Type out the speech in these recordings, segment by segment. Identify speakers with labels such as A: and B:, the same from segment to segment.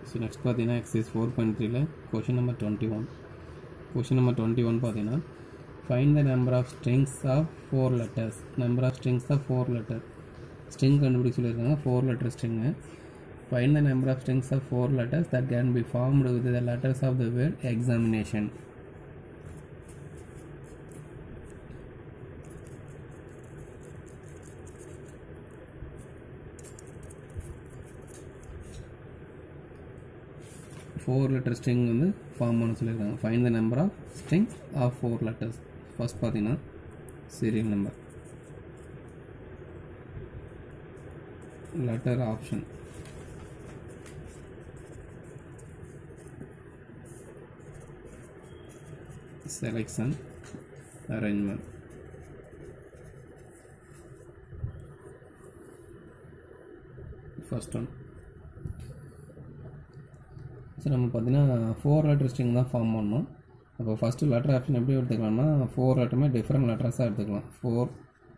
A: so next பார்த்தீங்கன்னா exercise four point த்ரீல question number twenty one question number twenty one பார்த்தீங்கன்னா find the number of strings of four letters number of strings of four letter string கண்டுபிடிக்க சொல்லியிருக்காங்க four letter string find the number of strings of four letters that can be formed with the letters of the word examination four letter string வந்து form பண்ண சொல்லியிருக்காங்க find the number of string of four letters first பார்த்தீங்கன்னா serial number letter option selection arrangement first one so நம்ம பார்த்தீங்கன்னா four letter string தான் form பண்ணோம் அப்போ first letter option எப்படி எடுத்துக்கலாம்னா ஃபோர் லெட்டருமே டிஃப்ரெண்ட் லெட்டர்ஸாக எடுத்துக்கலாம் ஃபோர்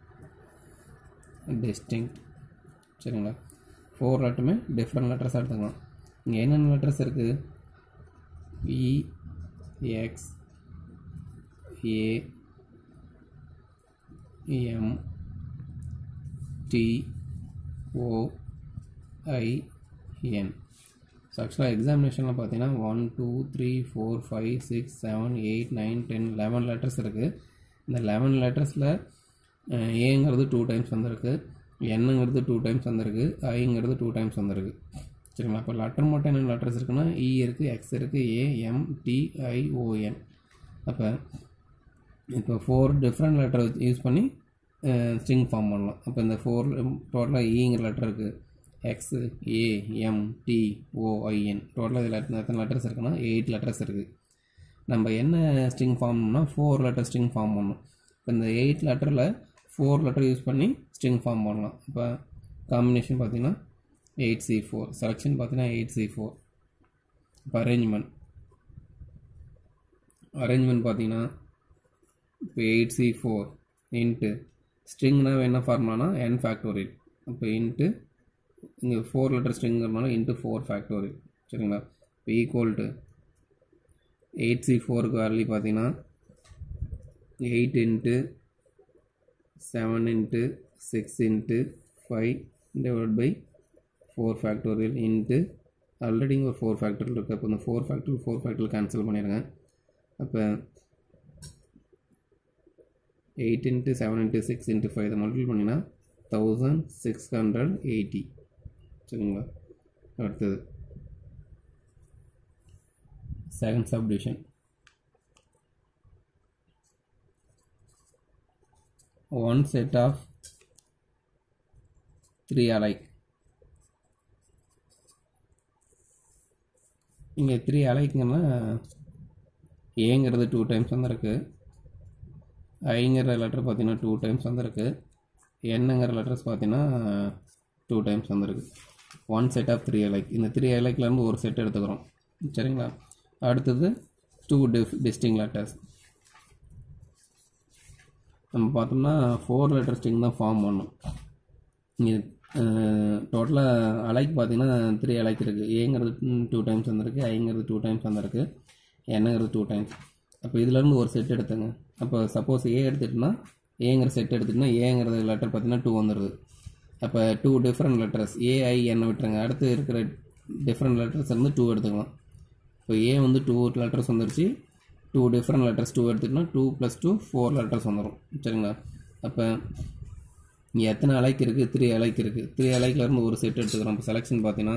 A: டிஸ்டிங் சரிங்களா ஃபோர் லெட்டருமே டிஃப்ரெண்ட் லெட்டர்ஸாக எடுத்துக்கலாம் இங்கே என்னென்ன லெட்டர்ஸ் இருக்குது E X A M T O I N so ஆக்சுவலாக எக்ஸாமினேஷனில் பார்த்தீங்கன்னா one two three four five six seven eight nine ten eleven letters இருக்குது இந்த லெவன் லெட்டர்ஸில் ஏங்கிறது டூ டைம்ஸ் வந்திருக்கு என்னங்கிறது டூ டைம்ஸ் வந்திருக்கு ஐங்கிறது டூ டைம்ஸ் வந்திருக்கு சரிங்களா இப்போ லெட்டர் மட்டும் என்ன லெட்டர்ஸ் இருக்குன்னா இ இருக்குது எக்ஸ் இருக்குது A M T I O N அப்போ இப்போ ஃபோர் டிஃப்ரெண்ட் லெட்டர் யூஸ் பண்ணி ஸ்ட்ரிங் ஃபார்ம் பண்ணலாம் அப்போ இந்த ஃபோர் டோட்டலாக ஈங்கிற லெட்டர் இருக்குது X A M T O I N டோட்டலாக இதில் எத்தனை லெட்டர்ஸ் இருக்குன்னா எயிட் லெட்டர்ஸ் இருக்குது நம்ம என்ன ஸ்ட்ரிங் ஃபார்ம் பண்ணால் ஃபோர் லெட்டர் ஸ்ட்ரிங் ஃபார்ம் பண்ணணும் இப்போ இந்த எயிட் லெட்டரில் ஃபோர் லெட்டர் யூஸ் பண்ணி ஸ்ட்ரிங் ஃபார்ம் பண்ணலாம் இப்போ காம்பினேஷன் பார்த்தீங்கன்னா எயிட் சி ஃபோர் செலெக்ஷன் பார்த்தீங்கன்னா எயிட் சி ஃபோர் இப்போ அரேஞ்ச்மெண்ட் அரேஞ்ச்மெண்ட் பார்த்தீங்கன்னா இப்போ எயிட் சி ஃபோர் இன்ட்டு ஸ்ட்ரிங்னா என்ன ஃபார்ம்லானா என் ஃபேக்டோரியல் இப்போ இன்ட்டு இங்கே ஃபோர் லெட்டர் ஸ்ட்ரிங்கிறனால இன்ட்டு ஃபோர் ஃபேக்டோரியல் சரிங்களா இப்போ ஈக்குவல் டு எயிட் சி ஃபோருக்கு வேல்யூ பார்த்தீங்கன்னா eight into seven into six into five divide by four factorial into already ஒரு ஃபோர் ஃபேக்டரியல் இருக்குது அப்போ இந்த four factorial four factorial cancel பண்ணிடுங்க அப்போ eight into seven into six into five இதை multiple பண்ணினா தௌசண்ட் சிக்ஸ் ஹண்ட்ரட் எயிட்டி சரிங்களா அடுத்தது second subdivision one set of three alike இங்கே த்ரீ அலைக்குங்கன்னா ஏங்கிறது டூ டைம்ஸ் வந்திருக்கு ஐங்கிற லெட்டர் பார்த்தீங்கன்னா டூ டைம்ஸ் வந்திருக்கு என்னங்கிற லெட்டர்ஸ் பார்த்தீங்கன்னா டூ டைம்ஸ் வந்திருக்கு one set of three alike இந்த த்ரீ அலைக்லேருந்து ஒரு செட் எடுத்துக்கிறோம் சரிங்களா அடுத்தது டூ டிஃப் டிஸ்டிங் லெட்டர்ஸ் நம்ம பார்த்தோம்னா ஃபோர் லெட்டர் ஸ்ட்ரிங் தான் ஃபார்ம் பண்ணும் இங்கே டோட்டலாக அலைக் பார்த்தீங்கன்னா த்ரீ அலைக் இருக்குது ஏங்கிறது டூ டைம்ஸ் வந்திருக்கு ஐங்கிறது டூ டைம்ஸ் வந்திருக்கு என்னங்கிறது டூ டைம்ஸ் அப்போ இதுலேருந்து ஒரு செட் எடுத்துங்க அப்போ சப்போஸ் ஏ எடுத்துட்டுனா ஏங்கிற செட் எடுத்துட்டுனா ஏங்கிறது லெட்டர் பார்த்தீங்கன்னா டூ வந்துடுது அப்போ டூ டிஃப்ரெண்ட் லெட்டர்ஸ் ஏஐ என்ன விட்டுருங்க அடுத்து இருக்கிற டிஃப்ரெண்ட் லெட்டர்ஸ் இருந்து டூ எடுத்துக்கலாம் இப்போ ஏ வந்து டூ லெட்டர்ஸ் வந்துருச்சு டூ டிஃப்ரெண்ட் லெட்டர்ஸ் டூ எடுத்துக்கிட்டோம்னா two plus two four letters வந்துடும் சரிங்களா அப்போ இங்கே எத்தனை அலைக்கு இருக்குது த்ரீ அலைக்கு இருக்குது த்ரீ அலைக்கிலேருந்து ஒரு செட் எடுத்துக்கிறோம் இப்போ செலெக்ஷன் பார்த்தீங்கன்னா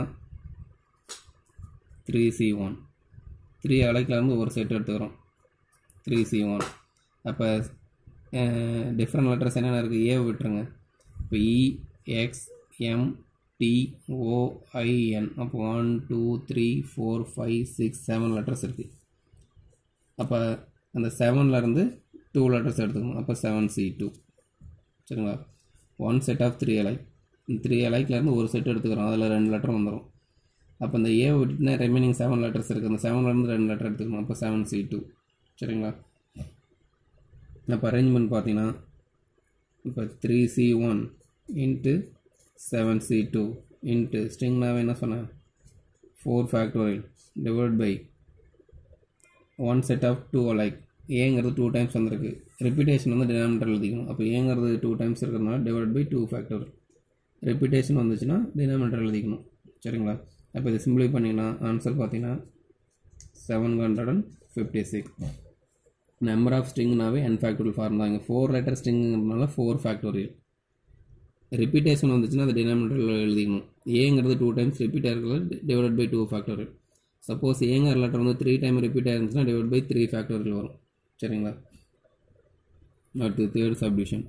A: த்ரீ சி ஒன் த்ரீ அலைக்கிலேருந்து ஒரு செட் எடுத்துக்கிறோம் த்ரீ சி ஒன் அப்போ டிஃப்ரெண்ட் லெட்டர்ஸ் என்னென்ன இருக்குது ஏ விட்டுருங்க இப்போ E X M T O I N அப்போ one two three four five six seven letters இருக்குது அப்போ அந்த செவன்லேருந்து டூ லெட்டர்ஸ் எடுத்துக்கணும் அப்போ செவன் சி டூ சரிங்களா one set of three alike three அலைக்லேருந்து ஒரு செட் எடுத்துக்கிறோம் அதில் ரெண்டு லெட்டர் வந்துடும் அப்போ இந்த ஏ விட்டுனா ரெமைனிங் செவன் லெட்டர்ஸ் இருக்குது அந்த செவன்லேருந்து ரெண்டு லெட்டர் எடுத்துக்கணும் அப்போ செவன் சி டூ சரிங்களா அப்போ அரேஞ்ச்மெண்ட் பார்த்தீங்கன்னா இப்போ three C one into seven C two into ஸ்ட்ரிங்னாவே என்ன சொன்னேன் four factorial divide by one set of two like ஏங்கிறது டூ டைம்ஸ் வந்திருக்கு ரிப்பீட்டேஷன் வந்து டினாமினேட்டர் எழுதிக்கணும் அப்போ ஏங்கிறது டூ டைம்ஸ் இருக்கிறதுனால divide by two factorial repetition வந்துச்சுன்னா டினாமினேட்டர் எழுதிக்கணும் சரிங்களா அப்போ இதை சிம்பிளை பண்ணிங்கன்னா ஆன்சர் பார்த்தீங்கன்னா seven hundred and fifty six number of ஸ்ட்ரிங்னாவே என் ஃபேக்டோரியல் ஃபார்ம் தான் இங்கே ஃபோர் லெட்டர் ஸ்ட்ரிங்கிறதுனால ஃபோர் ஃபேக்டோரியல் ரிப்பீட்டேஷன் வந்துச்சுன்னா அது டினாமினேட்டரில் எழுதிக்கணும் ஏங்கிறது டூ டைம்ஸ் ரிப்பீட் ஆகிறது divide by two factorial suppose ஏங்கிற லெட்டர் வந்து த்ரீ டைம் ரிப்பீட் ஆயிருந்துச்சுன்னா டிவைட் பை த்ரீ ஃபேக்டோரியல் வரும் சரிங்களா அடுத்து third subdivision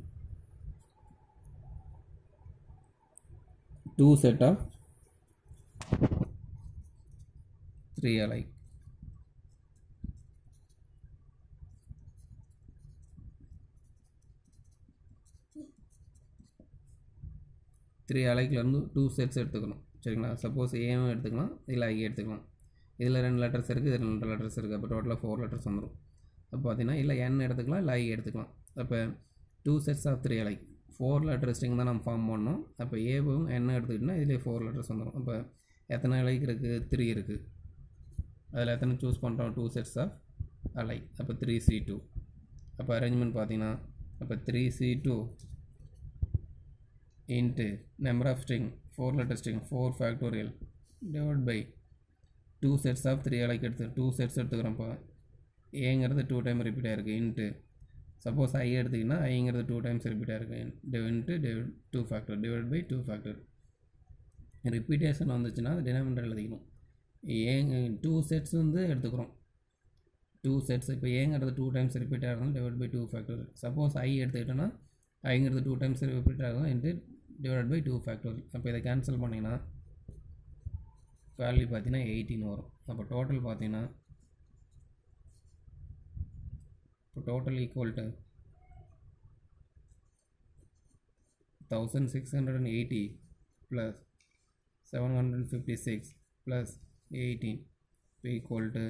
A: two set of three alike three அலைக்லேருந்து டூ செட்ஸ் எடுத்துக்கணும் சரிங்களா சப்போஸ் ஏவும் எடுத்துக்கலாம் இல்லை ஐ எடுத்துக்கலாம் இதில் ரெண்டு லெட்டர்ஸ் இருக்குது இதில் ரெண்டு லெட்டர்ஸ் இருக்குது அப்போ டோட்டலாக ஃபோர் லெட்டர்ஸ் வந்துடும் அப்போ பார்த்தீங்கன்னா இல்லை என் எடுத்துக்கலாம் இல்லை ஐ எடுத்துக்கலாம் அப்போ two sets of three alike four letter string தான் நம்ம ஃபார்ம் பண்ணோம் அப்போ ஏவும் என்ன எடுத்துக்கிட்டோம்னா இதிலே ஃபோர் லெட்டர்ஸ் வந்துடும் அப்போ எத்தனை அலைக் இருக்குது த்ரீ இருக்குது அதில் எத்தனை சூஸ் பண்ணுறோம் டூ செட்ஸ் ஆஃப் அலைக் அப்போ த்ரீ சி டூ அப்போ அரேஞ்ச்மெண்ட் பார்த்தீங்கன்னா அப்போ three C two into number of string four letter string four factorial divide by two sets of three alike எடுத்து டூ செட்ஸ் எடுத்துக்கிறோம்ப்பா ஏங்கிறது டூ டைம் ரிப்பீட் ஆயிருக்கு into suppose I எடுத்திங்கன்னா ஐங்கிறது two times repeat ஆயிருக்கு into divide two factor divide by two factor repetition வந்துச்சுன்னா அது denominator எழுதிக்கணும் ஏங்க டூ செட்ஸ் வந்து எடுத்துக்கிறோம் டூ செட்ஸ் இப்போ ஏங்கிறது டூ டைம்ஸ் ரிப்பீட் ஆகிறதுனால divide by two factor suppose I எடுத்துக்கிட்டோன்னா ஐங்கிறது டூ டைம்ஸ் ரிப்பீட் ஆகுதுன்னா into divide by two factor அப்போ இதை கேன்சல் பண்ணிங்கன்னா வேல்யூ பார்த்தீங்கன்னா எயிட்டின் வரும் அப்போ டோட்டல் பார்த்தீங்கன்னா இப்போ total equal to thousand six hundred and eighty plus seven hundred and fifty six plus eighteen equal to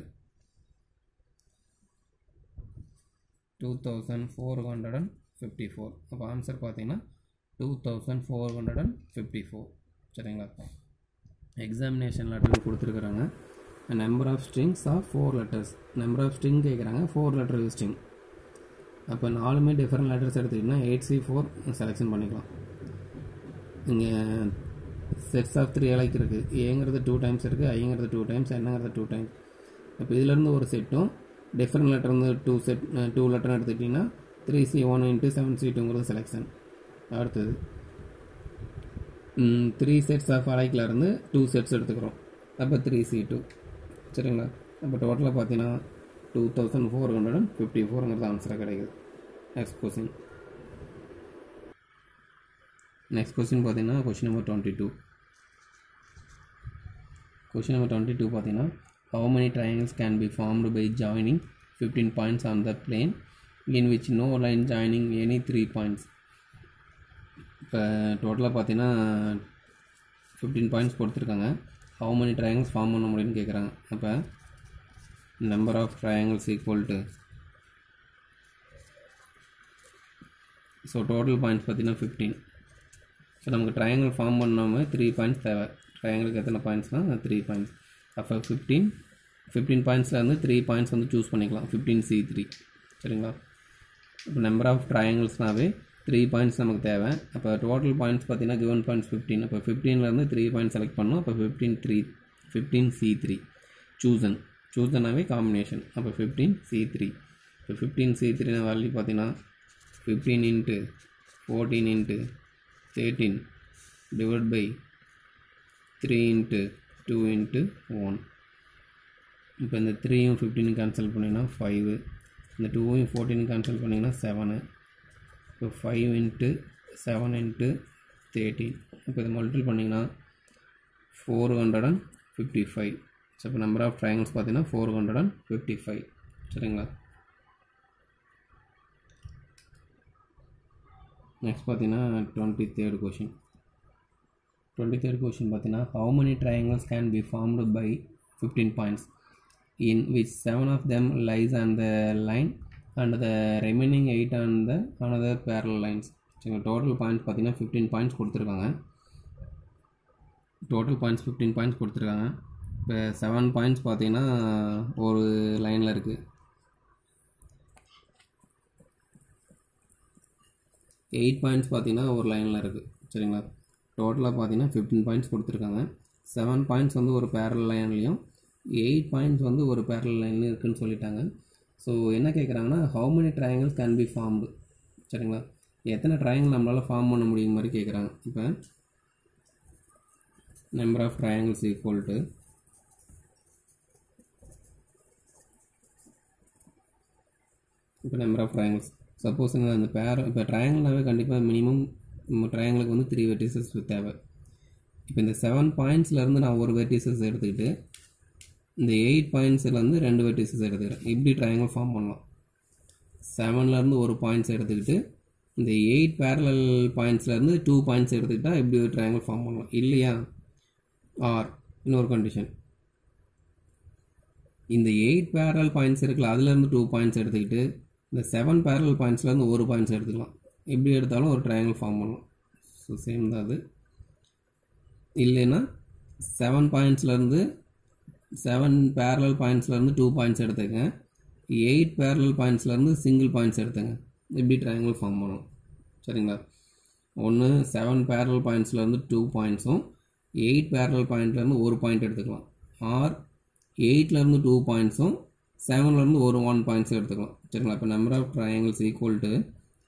A: two thousand four hundred and fifty four அப்போ answer பார்த்தீங்கன்னா two thousand four hundred and fifty four சரிங்களா examination letter கொடுத்துருக்குறாங்க number of strings of four letters number of string கேட்குறாங்க four letter string அப்போ நாலுமே different letters எடுத்துக்கிட்டிங்கன்னா eight C four selection பண்ணிக்கலாம் இங்கே செட்ஸ் ஆஃப் த்ரீ அலைக்கு இருக்குது ஏங்கிறது டூ டைம்ஸ் இருக்குது ஐங்கிறது டூ டைம்ஸ் என்னங்கிறது டூ டைம்ஸ் இப்போ இதிலேருந்து ஒரு செட்டும் டிஃப்ரெண்ட் லெட்டர் வந்து டூ செட் டூ லெட்டர் எடுத்துக்கிட்டிங்கன்னா three C one into seven C டூங்கிறது செலெக்ஷன் அடுத்தது த்ரீ செட்ஸ் ஆஃப் அலைக்கில் இருந்து டூ செட்ஸ் எடுத்துக்கிறோம் அப்போ த்ரீ சி டூ சரிங்களா அப்போ டோட்டலாக பார்த்தீங்கன்னா two thousand four hundred and fifty ஃபோருங்கிறது ஆன்சராக கிடைக்குது நெக்ஸ்ட் கொஸ்டின் நெக்ஸ்ட் கொஸ்டின் பார்த்தீங்கன்னா question number twenty two question number twenty two பார்த்தீங்கன்னா how many triangles can be formed by joining 15 points on the plane in which no line joining any three points இப்போ டோட்டலாக பார்த்தீங்கன்னா fifteen points கொடுத்துருக்காங்க how many triangles form பண்ண முடியும்னு கேட்குறாங்க அப்போ number of triangles equal to so total points பார்த்தீங்கன்னா fifteen so நமக்கு ட்ரையாங்கிள் ஃபார்ம் பண்ணாமல் த்ரீ பாயிண்ட்ஸ் தேவை ட்ரையாங்கிளுக்கு எத்தனை பாயிண்ட்ஸ்னால் த்ரீ பாயிண்ட்ஸ் அப்போ ஃபிஃப்டீன் ஃபிஃப்டீன் பாயிண்ட்ஸில் வந்து த்ரீ பாயிண்ட்ஸ் வந்து சூஸ் பண்ணிக்கலாம் ஃபிஃப்டீன் சி த்ரீ சரிங்களா இப்போ நம்பர் ஆஃப் ட்ரையாங்கிள்ஸ்னாவே த்ரீ பாயிண்ட்ஸ் நமக்கு தேவை அப்போ டோட்டல் பாயிண்ட்ஸ் பார்த்தீங்கன்னா கிவன் பாயிண்ட்ஸ் ஃபிஃப்டீன் அப்போ ஃபிஃப்டீன்லேருந்து த்ரீ பாயிண்ட்ஸ் செலக்ட் பண்ணோம் அப்போ fifteen three fifteen C three chosen சூசனாவே காம்பினேஷன் அப்போ ஃபிஃப்டீன் சி த்ரீ இப்போ ஃபிஃப்டீன் சி த்ரீனா வேல்யூ பார்த்தீங்கன்னா fifteen into fourteen into thirteen divide by three into two into one இப்போ இந்த த்ரீயும் ஃபிஃப்டீனும் கேன்சல் பண்ணிங்கன்னா ஃபைவு இந்த டூவையும் ஃபோர்டீனும் கேன்சல் பண்ணிங்கன்னா செவனு இப்போ five into seven into thirteen இப்போ இதை மல்டிபிள் பண்ணிங்கன்னா four hundred and fifty five so இப்போ நம்பர் ஆஃப் ட்ரையாங்கிள்ஸ் பார்த்தீங்கன்னா four hundred and fifty five சரிங்களா நெக்ஸ்ட் பார்த்தீங்கன்னா twenty third question twenty third question பார்த்தீங்கன்னா how many triangles can be formed by fifteen points in which seven of them lies on the line and the remaining eight on the another parallel lines சரிங்க total points பார்த்தீங்கன்னா fifteen points கொடுத்துருக்காங்க total points fifteen points கொடுத்துருக்காங்க இப்போ seven points பார்த்தீங்கன்னா ஒரு லைனில் இருக்குது eight points பார்த்தீங்கன்னா ஒரு லைனில் இருக்குது சரிங்களா டோட்டலாக பார்த்தீங்கன்னா ஃபிஃப்டீன் பாயிண்ட்ஸ் கொடுத்துருக்காங்க செவன் பாயிண்ட்ஸ் வந்து ஒரு பேரல் லைன்லேயும் எயிட் பாயிண்ட்ஸ் வந்து ஒரு பேரல் லைன்லையும் இருக்குன்னு சொல்லிட்டாங்க ஸோ என்ன கேட்குறாங்கன்னா how many triangles can be formed சரிங்களா எத்தனை ட்ரையாங்கிள் நம்மளால் ஃபார்ம் பண்ண முடியும் மாதிரி கேட்குறாங்க இப்போ number of triangles equal to இப்போ நம்பர் ஆஃப் ட்ரையாங்கிள்ஸ் சப்போஸ் அந்த பேர் இப்போ ட்ரையாங்கிள்னாவே கண்டிப்பாக மினிமம் ட்ரையாங்கிளுக்கு வந்து த்ரீ வெர்டிசஸ் தேவை இப்போ இந்த செவன் பாயிண்ட்ஸ்லேருந்து நான் ஒரு வெர்டிசஸ் எடுத்துக்கிட்டு இந்த எயிட் பாயிண்ட்ஸ்லேருந்து ரெண்டு வெர்டிசஸ் எடுத்துக்கிறேன் இப்படி ட்ரையாங்கிள் ஃபார்ம் பண்ணலாம் செவன்லேருந்து ஒரு பாயிண்ட்ஸ் எடுத்துக்கிட்டு இந்த எயிட் பேரலல் பாயிண்ட்ஸ்லேருந்து டூ பாயிண்ட்ஸ் எடுத்துக்கிட்டால் இப்படி ஒரு ட்ரையாங்கிள் ஃபார்ம் பண்ணலாம் இல்லையா ஆர் இன்னொரு கண்டிஷன் இந்த எயிட் பேரல் பாயிண்ட்ஸ் இருக்குல்ல அதுலேருந்து டூ பாயிண்ட்ஸ் எடுத்துக்கிட்டு இந்த செவன் பேரல் பாயிண்ட்ஸ்லேருந்து ஒரு பாயிண்ட்ஸ் எடுத்துக்கலாம் எப்படி எடுத்தாலும் ஒரு ட்ரையாங்கிள் ஃபார்ம் பண்ணலாம் ஸோ சேம் தான் அது இல்லைன்னா செவன் பாயிண்ட்ஸ்லேருந்து செவன் பேரலல் பாயிண்ட்ஸ்லேருந்து டூ பாயிண்ட்ஸ் எடுத்துங்க எயிட் பேரலல் பாயிண்ட்ஸ்லேருந்து சிங்கிள் பாயிண்ட்ஸ் எடுத்துங்க இப்படி ட்ரையாங்கிள் ஃபார்ம் பண்ணணும் சரிங்களா ஒன்று செவன் பேரலல் பாயிண்ட்ஸ்லேருந்து டூ பாயிண்ட்ஸும் எயிட் பேரலல் பாயிண்ட்லேருந்து ஒரு பாயிண்ட் எடுத்துக்கலாம் ஆர் எயிட்லேருந்து டூ பாயிண்ட்ஸும் செவன்லேருந்து ஒரு ஒன் பாயிண்ட்ஸும் எடுத்துக்கலாம் சரிங்களா இப்போ number of triangles equal to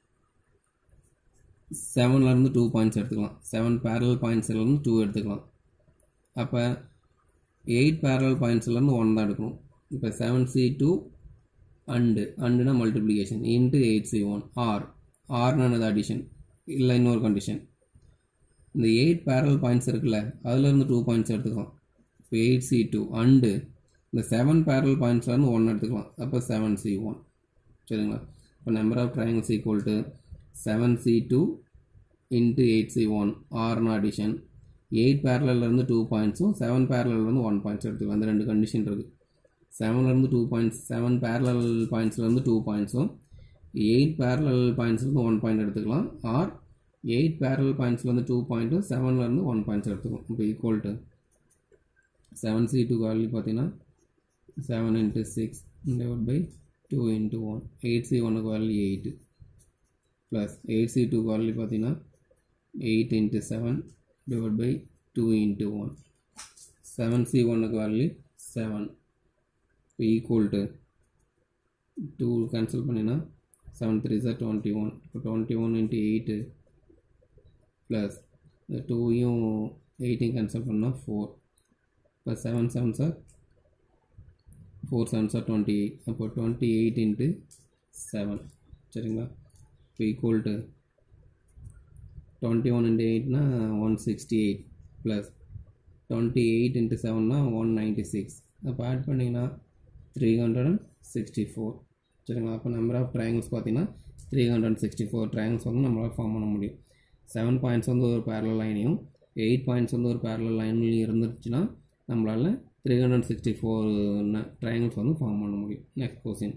A: செவன்லேருந்து டூ பாயிண்ட்ஸ் எடுத்துக்கலாம் செவன் பேரல் பாயிண்ட்ஸ்லேருந்து டூ எடுத்துக்கலாம் அப்போ எயிட் பேரல் பாயிண்ட்ஸ்லேருந்து ஒன் தான் எடுக்கணும் இப்போ செவன் சி டூ அண்டு அண்டுனா multiplication into eight C one or ஆர்னது அடிஷன் இல்லை இன்னொரு கண்டிஷன் இந்த எயிட் பேரல் பாயிண்ட்ஸ் இருக்குல்ல அதுலேருந்து டூ பாயிண்ட்ஸ் எடுத்துக்கலாம் இப்போ எயிட் சி டூ அண்டு இந்த செவன் பேரல் பாயிண்ட்ஸ்லேருந்து ஒன் எடுத்துக்கலாம் அப்போ செவன் சி ஒன் சரிங்களா இப்போ number of triangles equal to seven C two into eight C one ஆர்னு அடிஷன் எயிட் பேரலேருந்து டூ பாயிண்ட்ஸும் செவன் பேரலேருந்து ஒன் பாயிண்ட்ஸ் எடுத்துக்கலாம் அந்த ரெண்டு கண்டிஷன் இருக்குது செவன்லேருந்து டூ பாயிண்ட்ஸ் செவன் பேரலல் பாயிண்ட்ஸ்லேருந்து டூ பாயிண்ட்ஸும் எயிட் பேரலல் பாயிண்ட்ஸ்லேருந்து ஒன் பாயிண்ட் எடுத்துக்கலாம் ஆர் எயிட் பேரல் பாயிண்ட்ஸ்லேருந்து டூ பாயிண்ட்டும் செவன்லேருந்து ஒன் பாயிண்ட்ஸ் எடுத்துக்கலாம் இப்போ equal to seven C two value பார்த்தீங்கன்னா seven into six divide by two into one eight C ஒனுக்கு value eight plus eight C two value பார்த்தீங்கன்னா eight into seven divide by two into one seven C ஒனுக்கு value seven இப்போ equal to two cancel பண்ணினா seven threes are twenty one இப்போ twenty one into eight plus இந்த டூவையும் எயிட்டையும் cancel பண்ணால் four இப்போ seven sevens are four seven sir twenty eight அப்போ டுவெண்ட்டி எயிட் இன்ட்டு செவன் சரிங்களா இப்போ equal to twenty one into எயிட்னா one sixty eight plus twenty eight into செவன்னா ஒன் நைன்ட்டி சிக்ஸ் அப்போ ஆட் பண்ணிங்கன்னா three hundred and sixty four சரிங்களா அப்போ number of triangles பார்த்தீங்கன்னா three hundred and sixty four triangles வந்து நம்மளால் ஃபார்ம் பண்ண முடியும் செவன் பாயிண்ட்ஸ் வந்து ஒரு பேரல் லைனையும் எயிட் பாயிண்ட்ஸ் வந்து ஒரு பேரல் லைன்லையும் இருந்துச்சுன்னா நம்மளால் three hundred sixty four triangles வந்து ஃபார்ம் பண்ண முடியும் நெக்ஸ்ட் கொஸ்டின்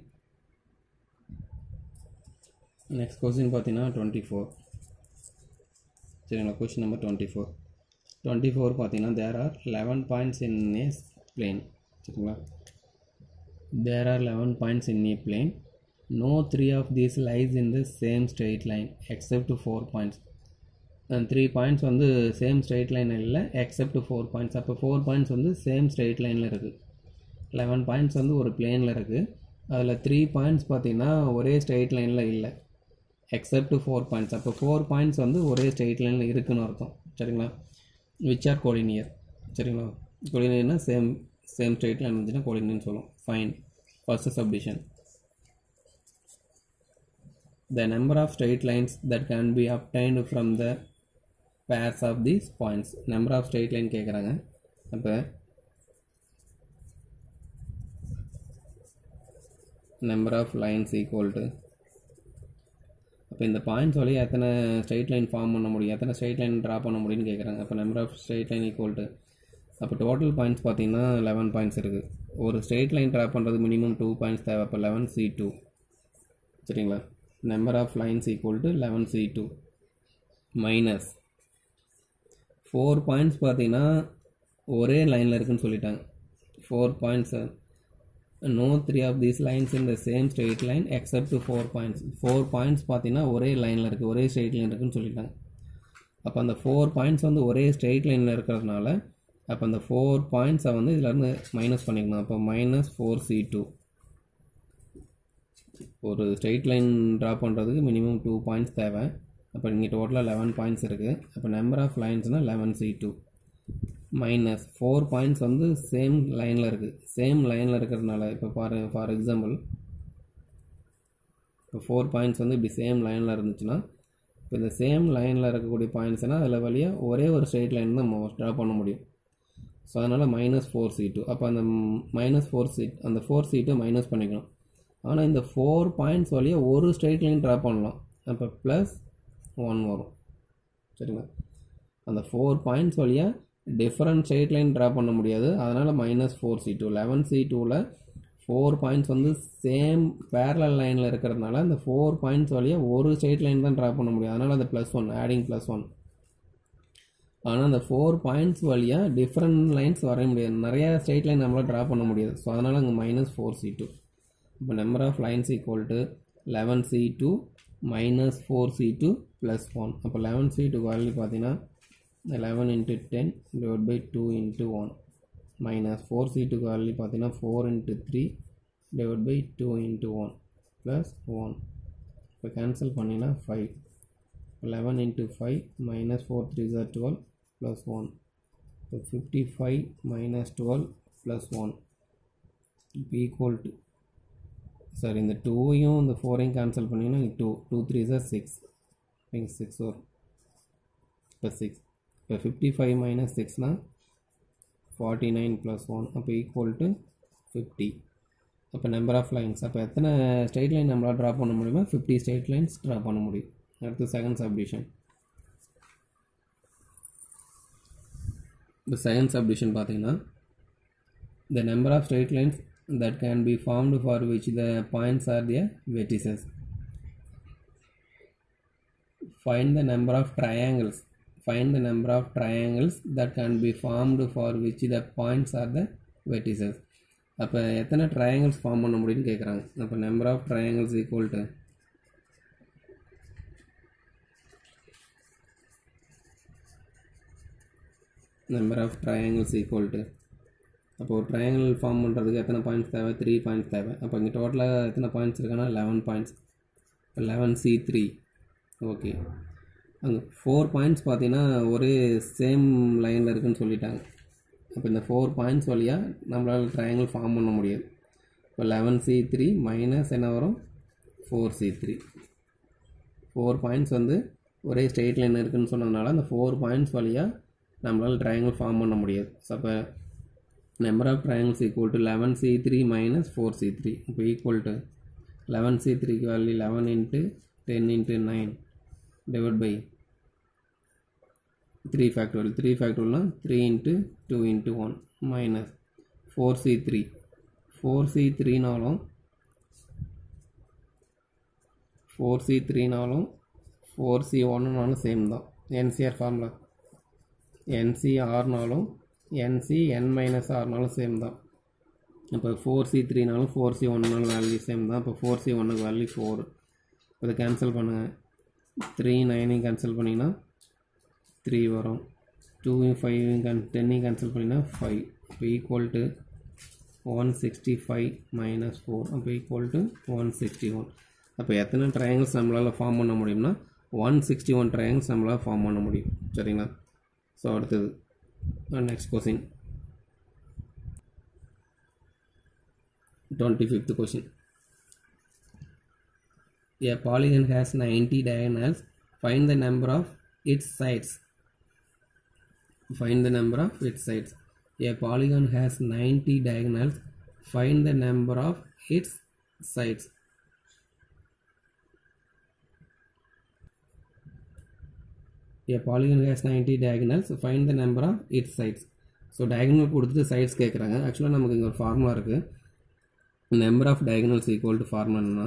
A: நெக்ஸ்ட் கொஸ்டின் பார்த்தீங்கன்னா டுவெண்ட்டி ஃபோர் சரிங்களா question number twenty four twenty four பார்த்தீங்கன்னா there are eleven points in a plane சரிங்களா there are 11 points in a plane no three of these lies in the same straight line except four points and three points வந்து same straight line இல்லை except four points அப்போ four points வந்து same straight லைனில் இருக்குது eleven points வந்து ஒரு பிளேனில் இருக்குது அதில் த்ரீ பாயிண்ட்ஸ் பார்த்திங்கன்னா ஒரே ஸ்ட்ரெயிட் லைனில் இல்லை எக்ஸப்ட் ஃபோர் பாயிண்ட்ஸ் அப்போ ஃபோர் பாயிண்ட்ஸ் வந்து ஒரே ஸ்ட்ரெயிட் லைனில் இருக்குன்னு அர்த்தம் சரிங்களா விச் ஆர் கோலினியர் சரிங்களா கோலினியர்னா சேம் சேம் ஸ்ட்ரெயிட் லைன் இருந்துச்சுன்னா கோலினியர்னு சொல்லுவோம் fine first subdivision the number of straight lines that can be obtained from the pairs of these points number of straight line கேட்குறாங்க அப்போ number of lines equal to அப்போ இந்த points வழியாக எத்தனை straight line form பண்ண முடியும் எத்தனை straight line draw பண்ண முடியும்னு கேட்குறாங்க அப்போ number of straight line equal to அப்போ டோட்டல் பாயிண்ட்ஸ் பார்த்தீங்கன்னா லெவன் பாயிண்ட்ஸ் இருக்குது ஒரு ஸ்ட்ரெயிட் லைன் ட்ரா பண்ணுறது மினிமம் டூ பாயிண்ட்ஸ் தேவை அப்போ லெவன் சி டூ சரிங்களா number of lines equal to eleven C two minus four points பார்த்தீங்கன்னா ஒரே லைனில் இருக்குன்னு சொல்லிட்டாங்க four points no three of these lines in the same straight line except four points four points பார்த்தீங்கன்னா ஒரே லைனில் இருக்குது ஒரே ஸ்ட்ரெயிட் லைன் இருக்குன்னு சொல்லிட்டாங்க அப்போ அந்த ஃபோர் பாயிண்ட்ஸ் வந்து ஒரே ஸ்ட்ரெயிட் லைனில் இருக்கிறதுனால அப்போ அந்த ஃபோர் பாயிண்ட்ஸை வந்து இதிலேருந்து மைனஸ் பண்ணிக்கணும் அப்போ மைனஸ் ஃபோர் சி டூ ஒரு ஸ்ட்ரெயிட் லைன் ட்ரா பண்ணுறதுக்கு மினிமம் டூ பாயிண்ட்ஸ் தேவை அப்போ இங்கே டோட்டலாக லெவன் பாயிண்ட்ஸ் இருக்குது அப்போ நம்பர் ஆஃப் லைன்ஸ்னால் eleven C two minus four points வந்து சேம் லைனில் இருக்குது சேம் லைனில் இருக்கிறதுனால இப்போ பாரு ஃபார் எக்ஸாம்பிள் இப்போ ஃபோர் பாயிண்ட்ஸ் வந்து இப்படி சேம் லைனில் இருந்துச்சுன்னா இப்போ இந்த சேம் லைனில் இருக்கக்கூடிய பாயிண்ட்ஸ்னால் அதில் வழியாக ஒரே ஒரு ஸ்ட்ரெயிட் லைன் தான் நம்ம ட்ரா பண்ண முடியும் ஸோ அதனால் மைனஸ் ஃபோர் சி டூ அப்போ அந்த மைனஸ் ஃபோர் சீட் அந்த ஃபோர் சீட்டை மைனஸ் பண்ணிக்கணும் ஆனால் இந்த ஃபோர் பாயிண்ட்ஸ் வழியாக ஒரு ஸ்ட்ரெயிட் லைன் ட்ரா பண்ணலாம் அப்போ ப்ளஸ் ஒன் வரும் சரிங்களா அந்த ஃபோர் பாயிண்ட்ஸ் வழியாக டிஃப்ரெண்ட் ஸ்ட்ரெயிட் லைன் ட்ரா பண்ண முடியாது அதனால் minus four C two eleven C டூவில் ஃபோர் பாயிண்ட்ஸ் வந்து சேம் பேரலல் லைனில் இருக்கிறதுனால அந்த ஃபோர் பாயிண்ட்ஸ் வழியாக ஒரு ஸ்ட்ரெயிட் லைன் தான் ட்ரா பண்ண முடியும் அதனால் அந்த plus one adding plus one ஆனால் அந்த ஃபோர் பாயிண்ட்ஸ் வழியாக டிஃப்ரெண்ட் லைன்ஸ் வரைய முடியாது நிறையா ஸ்ட்ரெயிட் லைன் நம்மளால் ட்ரா பண்ண முடியாது ஸோ அதனால் அங்கே மைனஸ் ஃபோர் சி டூ இப்போ number of lines equal to eleven C two minus four C two plus one அப்போ லெவன் சி டூ வேல்யூ பார்த்தீங்கன்னா eleven into ten divide by two into one minus four C two value பார்த்தீங்கன்னா four into three divide by two into one plus one இப்போ cancel பண்ணிங்கன்னா five eleven into five minus four threes are twelve plus one இப்போ fifty five minus twelve plus one இப்போ equal to சார் இந்த டூவையும் இந்த ஃபோரையும் கேன்சல் பண்ணிங்கன்னா two two threes are six இங்கே சிக்ஸ் வரும் இப்போ சிக்ஸ் இப்போ ஃபிஃப்டி ஃபைவ் மைனஸ் சிக்ஸ்னால் ஃபார்ட்டி நைன் ப்ளஸ் ஒன் அப்போ ஈக்குவல் டு ஃபிஃப்டி அப்போ நம்பர் ஆஃப் லைன்ஸ் அப்போ எத்தனை ஸ்ட்ரெயிட் லைன் நம்மளால் ட்ரா பண்ண முடியுமோ ஃபிஃப்டி ஸ்ட்ரெயிட் லைன்ஸ் ட்ரா பண்ண முடியும் அடுத்து செகண்ட் சப்டிஷன் இந்த செகண்ட் சப்டிஷன் பார்த்தீங்கன்னா the number of straight lines that can be formed for which the points are the vertices find the number of triangles find the number of triangles that can be formed for which the points are the vertices அப்போ எத்தனை triangles form பண்ண முடியும்னு கேட்குறாங்க அப்போ number of triangles equal to number of triangles equal to அப்போ ஒரு triangle form பண்ணுறதுக்கு எத்தனை பாயிண்ட்ஸ் தேவை த்ரீ பாயிண்ட்ஸ் தேவை அப்போ இங்கே டோட்டலாக எத்தனை பாயிண்ட்ஸ் இருக்குன்னா லெவன் பாயிண்ட்ஸ் இப்போ லெவன் சி த்ரீ ஓகே அங்கே ஃபோர் பாயிண்ட்ஸ் பார்த்தீங்கன்னா ஒரே சேம் லைனில் இருக்குன்னு சொல்லிட்டாங்க அப்போ இந்த ஃபோர் பாயிண்ட்ஸ் வழியாக நம்மளால் ட்ரையாங்கிள் ஃபார்ம் பண்ண முடியாது இப்போ லெவன் சி த்ரீ மைனஸ் என்ன வரும் four C three four points வந்து ஒரே ஸ்ட்ரெயிட் லைன் இருக்குன்னு சொன்னதுனால அந்த ஃபோர் பாயிண்ட்ஸ் வழியாக நம்மளால் ட்ரையாங்கிள் ஃபார்ம் பண்ண முடியாது ஸோ அப்போ number of triangles equal to 11c3 minus 4c3 இப்போ equal to 11c3 க்கு value 11 into 10 into 9 divided by 3 factorial 3 factorial 3 into 2 into 1 minus 4c3 4c3 நாலும் 4c3 நாலும் 4c1 நாலும் சேம் தான் NCR ஃபார்முலா NCRனாலும் என்சி என் மைனஸ் ஆறுனாலும் same தான் இப்போ ஃபோர் சி த்ரீனாலும் ஃபோர் சி ஒன்னாலும் வேல்யூ சேம் தான் இப்போ ஃபோர் சி ஒன்னுக்கு வேல்யூ ஃபோர் இதை கேன்சல் பண்ணுங்கள் த்ரீ நைனையும் கேன்சல் பண்ணிங்கன்னா த்ரீ வரும் டூவையும் ஃபைவையும் கேன் டென்னையும் கேன்சல் பண்ணிங்கன்னா ஃபைவ் இப்போ equal to one sixty five minus four அப்போ equal to one sixty one அப்போ எத்தனை ட்ரையாங்கிள்ஸ் நம்மளால் ஃபார்ம் பண்ண முடியும்னா ஒன் சிக்ஸ்டி ஒன் ட்ரையாங்கிள்ஸ் நம்மளால் ஃபார்ம் பண்ண முடியும் சரிங்களா ஸோ அடுத்தது next question 25th question a polygon has 90 diagonals find the number of its sides find the number of its sides a polygon has 90 diagonals find the number of its sides a polygon has 90 diagonals find the number of its sides so diagonal கொடுத்துட்டு sides கேட்குறாங்க ஆக்சுவலாக நமக்கு இங்கே ஒரு formula இருக்குது number of diagonals equal to ஃபார்முலானா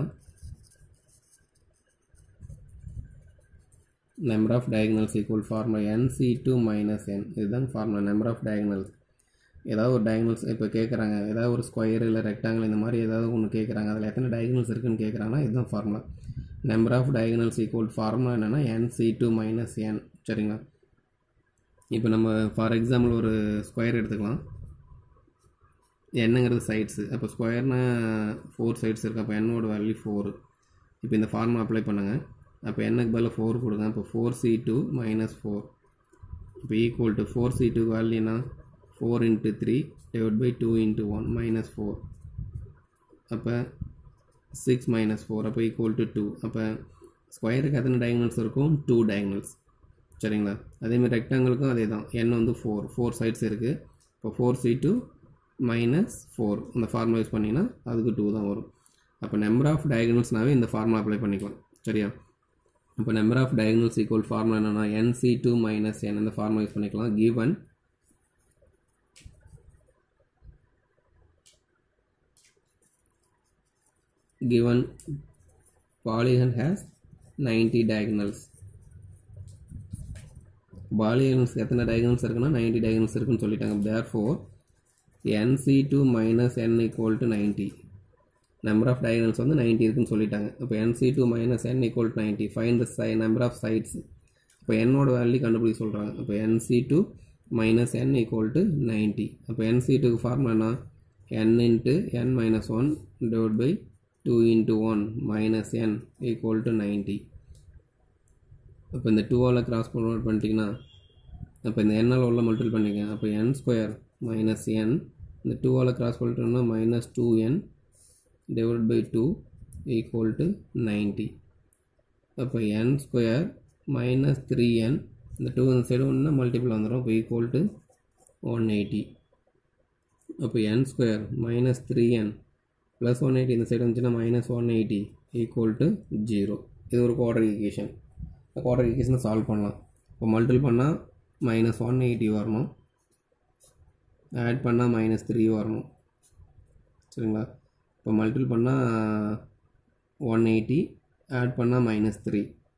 A: number of diagonals equal formula n C two minus n இதுதான் formula number of diagonals ஏதாவது ஒரு டயகனல்ஸ் இப்போ கேட்குறாங்க ஏதாவது ஒரு ஸ்கொயர் இல்லை ரெக்டாங்கிள் இந்த மாதிரி ஏதாவது ஒன்று கேட்குறாங்க அதில் எத்தனை டயகனல்ஸ் இருக்குன்னு கேட்குறாங்கன்னா இதுதான் formula number of diagonals equal formula என்னென்னா n C two minus n சரிங்களா இப்போ நம்ம ஃபார் எக்ஸாம்பிள் ஒரு ஸ்கொயர் எடுத்துக்கலாம் என்னங்கிறது சைட்ஸு அப்போ ஸ்கொயர்னா ஃபோர் சைட்ஸ் இருக்குது அப்போ என்னோட வேல்யூ ஃபோரு இப்போ இந்த ஃபார்முலா அப்ளை பண்ணுங்கள் அப்போ என்னக்கு பதிலாக ஃபோர் கொடுங்க இப்போ four C two minus four இப்போ equal to four C two வேல்யூனா four into three divide by two into one minus four அப்போ சிக்ஸ் மைனஸ் ஃபோர் அப்போ ஈக்குவல் டு டூ அப்போ ஸ்கொயருக்கு எத்தனை டயங்கல்ஸ் இருக்கும் டூ டயங்கல்ஸ் சரிங்களா அதேமாதிரி ரெக்டாங்கிளுக்கும் அதே தான் என் வந்து ஃபோர் ஃபோர் சைட்ஸ் இருக்குது இப்போ four C two minus four இந்த ஃபார்முலா யூஸ் பண்ணிங்கன்னா அதுக்கு டூ தான் வரும் அப்போ நம்பர் ஆஃப் டயகனல்ஸ்னாவே இந்த ஃபார்முலா அப்ளை பண்ணிக்கலாம் சரியா இப்போ number of diagonals equal formula என்னென்னா என்சி டூ மைனஸ் என் இந்த ஃபார்முலா யூஸ் பண்ணிக்கலாம் given given polygon has 90 diagonals polygons எத்தனை டயகனல்ஸ் இருக்குன்னா நைன்டி டயகனல்ஸ் இருக்குன்னு சொல்லிட்டாங்க therefore n C two minus n equal to ninety number of diagonals வந்து ninety இருக்குன்னு சொல்லிட்டாங்க இப்போ NC two minus n equal to ninety fine the சை நம்பர் ஆஃப் சைட்ஸ் இப்போ என்னோட வேல்யூ கண்டுபிடிக்க சொல்கிறாங்க இப்போ NC two minus n equal to ninety அப்போ என்சி டூக்கு ஃபார்முலானா n into n minus one divide by two into one minus n equal to ninety இப்போ இந்த டூவால் கிராஸ் ப்ரொமோட் பண்ணிட்டீங்கன்னா அப்போ இந்த என்னால் உள்ள மல்டிபிள் பண்ணிங்க அப்போ என் ஸ்கொயர் மைனஸ் என் இந்த டூவால் கிராஸ் பண்ணிட்டோம்னா minus two n divide by two equal to ninety அப்போ n square minus three n இந்த டூ இந்த சைடு ஒன்று மல்டிபிள் வந்துடும் இப்போ ஈக்குவல் டு ஒன் எயிட்டி அப்போ n square minus three n plus one eighty இந்த சைடு வந்துச்சுன்னா minus one eighty equal to zero இது ஒரு குவார்டர் ஈக்குவேஷன் இந்த குவார்டர் ஈக்குவேஷனை சால்வ் பண்ணலாம் இப்போ மல்டிபிள் பண்ணால் மைனஸ் ஒன் எயிட்டி வரணும் ஆட் பண்ணால் மைனஸ் த்ரீ வரணும் சரிங்களா இப்போ மல்டிபிள் பண்ணால் ஒன் எயிட்டி ஆட் பண்ணால் மைனஸ் த்ரீ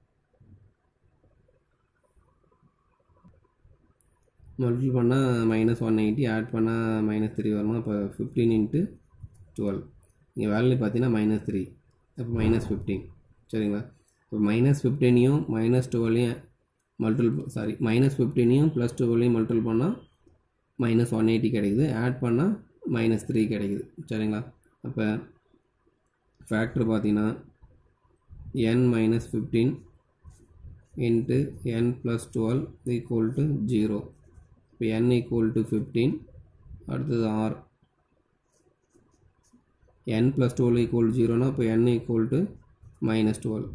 A: மல்டிபிள் பண்ணால் மைனஸ் ஒன் எயிட்டி ஆட் பண்ணால் மைனஸ் த்ரீ வரணும் அப்போ ஃபிஃப்டீன் இன்ட்டு டுவெல் இங்கே வேல்யூ பார்த்தீங்கன்னா மைனஸ் த்ரீ அப்போ மைனஸ் ஃபிஃப்டீன் சரிங்களா இப்போ மைனஸ் ஃபிஃப்டீனையும் மைனஸ் டுவெல்லையும் மல்டிபிள் சாரி மைனஸ் ஃபிஃப்டீனையும் ப்ளஸ் டுவெல்லையும் மல்டிபிள் பண்ணால் மைனஸ் ஒன் எயிட்டி கிடைக்குது ஆட் பண்ணால் மைனஸ் த்ரீ கிடைக்குது சரிங்களா அப்போ ஃபேக்டர் பார்த்தீங்கன்னா n minus fifteen into n plus twelve equal to zero இப்போ என் ஈக்குவல் டு ஃபிஃப்டீன் அடுத்தது or n plus twelve equal ஜீரோனா இப்போ n equal to minus twelve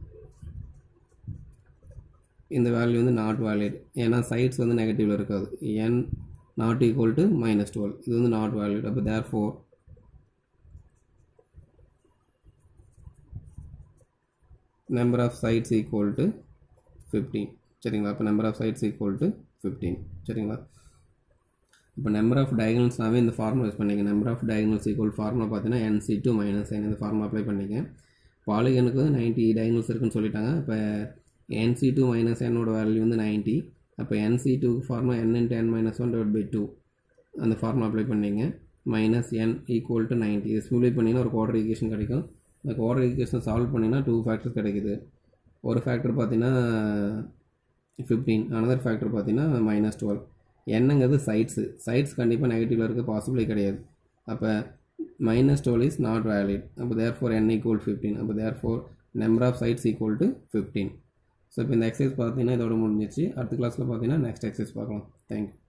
A: இந்த வேல்யூ வந்து நாட் வேலிட் ஏன்னா சைட்ஸ் வந்து நெகட்டிவில் இருக்காது n not equal to minus twelve இது வந்து நாட் வேலிட் அப்போ therefore number of sides equal to fifteen சரிங்களா அப்போ number of sides equal to fifteen சரிங்களா இப்போ நம்பர் ஆஃப் டயகனல்ஸ்னாவே இந்த ஃபார்முலா யூஸ் பண்ணிங்க number of diagonals equal formula பார்த்தீங்கன்னா என்சி டூ மைனஸ் என் இந்த ஃபார்முலா அப்ளை பண்ணிங்க பாலிகனுக்கு வந்து நைன்ட்டி டயகனல்ஸ் இருக்குன்னு சொல்லிட்டாங்க இப்போ என்சி டூ மைனஸ் என்னோட வேல்யூ வந்து நைன்ட்டி அப்போ n c two formula n into n minus one divide by two அந்த ஃபார்முலா அப்ளை பண்ணிங்க minus n equal to ninety இது சிம்பிளை பண்ணிங்கன்னா ஒரு குவார்டர் ஈக்குவேஷன் கிடைக்கும் இந்த குவார்டர் ஈக்குவேஷனை சால்வ் பண்ணிங்கன்னா டூ ஃபேக்டர்ஸ் கிடைக்குது ஒரு ஃபேக்டர் பார்த்தீங்கன்னா ஃபிஃப்டீன் அனதர் ஃபேக்டர் பார்த்தீங்கன்னா மைனஸ் டுவெல் என்னங்கிறது சைட்ஸு சைட்ஸ் கண்டிப்பாக நெகட்டிவில் இருக்க பாசிபிளே கிடையாது அப்போ minus twelve is not valid அப்போ therefore n equal fifteen அப்போ therefore number of sides equal to fifteen so இப்போ இந்த எக்ஸசைஸ் பார்த்தீங்கன்னா இதோட முடிஞ்சிச்சு அடுத்த கிளாஸில் பார்த்தீங்கன்னா நெக்ஸ்ட் எக்ஸசைஸ் பார்க்கலாம் தேங்க்யூ